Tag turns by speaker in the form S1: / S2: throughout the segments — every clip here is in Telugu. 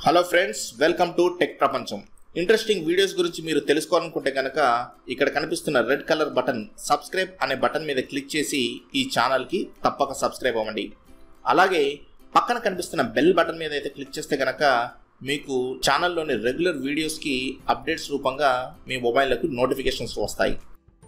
S1: Hello friends welcome to tech Prapancham interesting videos గురించి మీరు తెలుసుకోవాలనుకుంటే కనుక ఇక్కడ కనిపిస్తున్న రెడ్ కలర్ బటన్ సబ్స్క్రైబ్ అనే బటన్ మీద క్లిక్ చేసి ఈ ఛానల్కి తప్పక సబ్స్క్రైబ్ అవ్వండి అలాగే పక్కన కనిపిస్తున్న బెల్ బటన్ మీద అయితే క్లిక్ చేస్తే కనుక మీకు ఛానల్లోని రెగ్యులర్ వీడియోస్కి అప్డేట్స్ రూపంగా మీ మొబైల్లకు నోటిఫికేషన్స్ వస్తాయి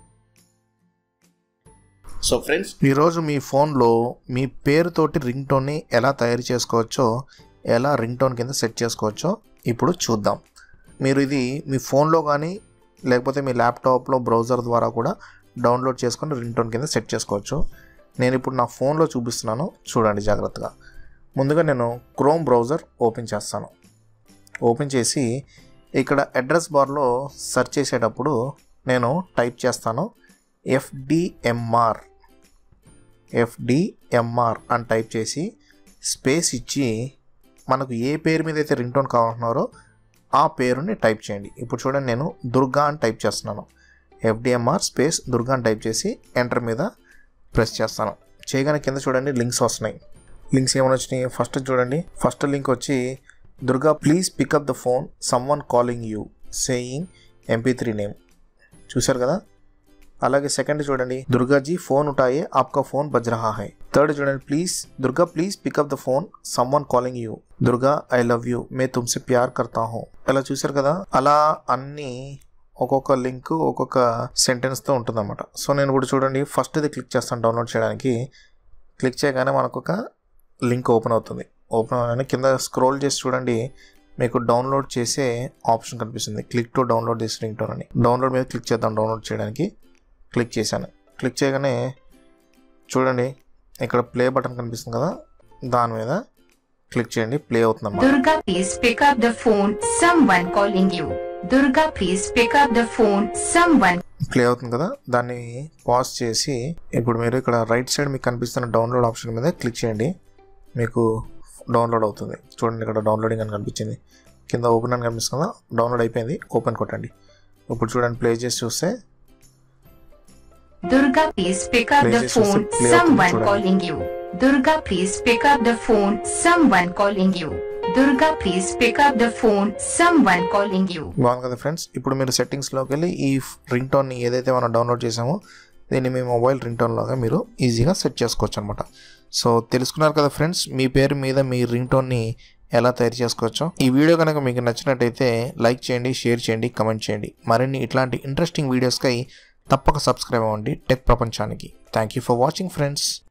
S1: సో ఫ్రెండ్స్
S2: ఈరోజు మీ ఫోన్లో మీ పేరుతోటి రింగ్ టోన్ని ఎలా తయారు చేసుకోవచ్చో ఎలా రింగ్ టోన్ కింద సెట్ చేసుకోవచ్చో ఇప్పుడు చూద్దాం మీరు ఇది మీ ఫోన్లో కానీ లేకపోతే మీ ల్యాప్టాప్లో బ్రౌజర్ ద్వారా కూడా డౌన్లోడ్ చేసుకొని రింగ్ టోన్ కింద సెట్ చేసుకోవచ్చు నేను ఇప్పుడు నా ఫోన్లో చూపిస్తున్నాను చూడండి జాగ్రత్తగా ముందుగా నేను క్రోమ్ బ్రౌజర్ ఓపెన్ చేస్తాను ఓపెన్ చేసి ఇక్కడ అడ్రస్ బార్లో సెర్చ్ చేసేటప్పుడు నేను టైప్ చేస్తాను ఎఫ్డిఎంఆర్ ఎఫ్డిఎంఆర్ అని టైప్ చేసి స్పేస్ ఇచ్చి మనకు ఏ పేరు మీద అయితే రింగ్ టోన్ కావాలంటున్నారో ఆ పేరుని టైప్ చేయండి ఇప్పుడు చూడండి నేను దుర్గా అని టైప్ చేస్తున్నాను ఎఫ్డిఎంఆర్ స్పేస్ దుర్గా అని టైప్ చేసి ఎంటర్ మీద ప్రెస్ చేస్తాను చేయగానే కింద చూడండి లింక్స్ వస్తున్నాయి లింక్స్ ఏమైనా వచ్చినాయి ఫస్ట్ చూడండి ఫస్ట్ లింక్ వచ్చి Durga please pick up the phone someone calling you saying MP three name చూశారు కదా అలాగే సెకండ్ చూడండి దుర్గాజీ ఫోన్ ఉఠాయే ఆప్కా ఫోన్ బజ్ రహా హై థర్డ్ చూడండి please Durga please pick up the phone someone calling you Durga I love you మే తుమ్సే ప్యార్ కర్తా హూ ఇలా చూశారు కదా అలా అన్ని ఒక్కొక్క లింక్ ఒక్కొక్క సెంటెన్స్తో ఉంటుందన్నమాట సో నేను ఇప్పుడు చూడండి ఫస్ట్ ఇది క్లిక్ చేస్తాను డౌన్లోడ్ చేయడానికి క్లిక్ చేయగానే మనకు ఒక లింక్ ఓపెన్ అవుతుంది ఓపెన్ అవగానే కింద స్క్రోల్ చేసి చూడండి మీకు డౌన్లోడ్ చేసే ఆప్షన్ కనిపిస్తుంది click to download this ringtone అని డౌన్లోడ్ మీద క్లిక్ చేద్దాం డౌన్లోడ్ చేయడానికి క్లిక్ చేశాను క్లిక్ చేయగానే చూడండి ఇక్కడ ప్లే బటన్ కనిపిస్తుంది కదా దాని మీద క్లిక్ చేయండి ప్లే అవుతుంది అన్నమాట
S3: Durga, please pick up the phone. Someone calling you. Durga, please pick up the phone. Someone.
S2: Play అవుతుంది కదా దాన్ని పాజ్ చేసి ఇప్పుడు మీరు ఇక్కడ రైట్ సైడ్ మీకు కనిపిస్తున్న డౌన్లోడ్ ఆప్షన్ మీద క్లిక్ చేయండి మీకు డౌన్లోడ్ అవుతుంది చూడండి ఇక్కడ డౌన్లోడింగ్ అని కనిపించింది కింద ఓపెన్ అని కనిపిస్తుంది కదా డౌన్లోడ్ అయిపోయింది ఓపెన్ కొట్టండి ఇప్పుడు చూడండి ప్లే చేసి చూస్తే
S3: Durga, please pick up the
S2: Please just
S3: phone.
S2: play out
S3: Someone
S2: the
S3: calling you. Durga, please pick up the phone. Someone calling you. Durga, please pick up the phone. Someone calling you.
S2: బాగుంది కదా ఫ్రెండ్స్ ఇప్పుడు మీరు సెట్టింగ్స్లోకి వెళ్ళి ఈ రింగ్ టోన్ని ఏదైతే మనం డౌన్లోడ్ చేసామో దీన్ని మీ మొబైల్ రింగ్ టోన్ లాగా మీరు ఈజీగా సెట్ చేసుకోవచ్చు అనమాట సో తెలుసుకున్నారు కదా ఫ్రెండ్స్ మీ పేరు మీద మీ రింగ్ టోన్ని ఎలా తయారు చేసుకోవచ్చో ఈ వీడియో కనుక మీకు నచ్చినట్టయితే లైక్ చేయండి షేర్ చేయండి కమెంట్ చేయండి మరిన్ని ఇట్లాంటి ఇంట్రెస్టింగ్ వీడియోస్కై తప్పక సబ్స్క్రైబ్ అవ్వండి టెక్ ప్రపంచానికి thank you for watching friends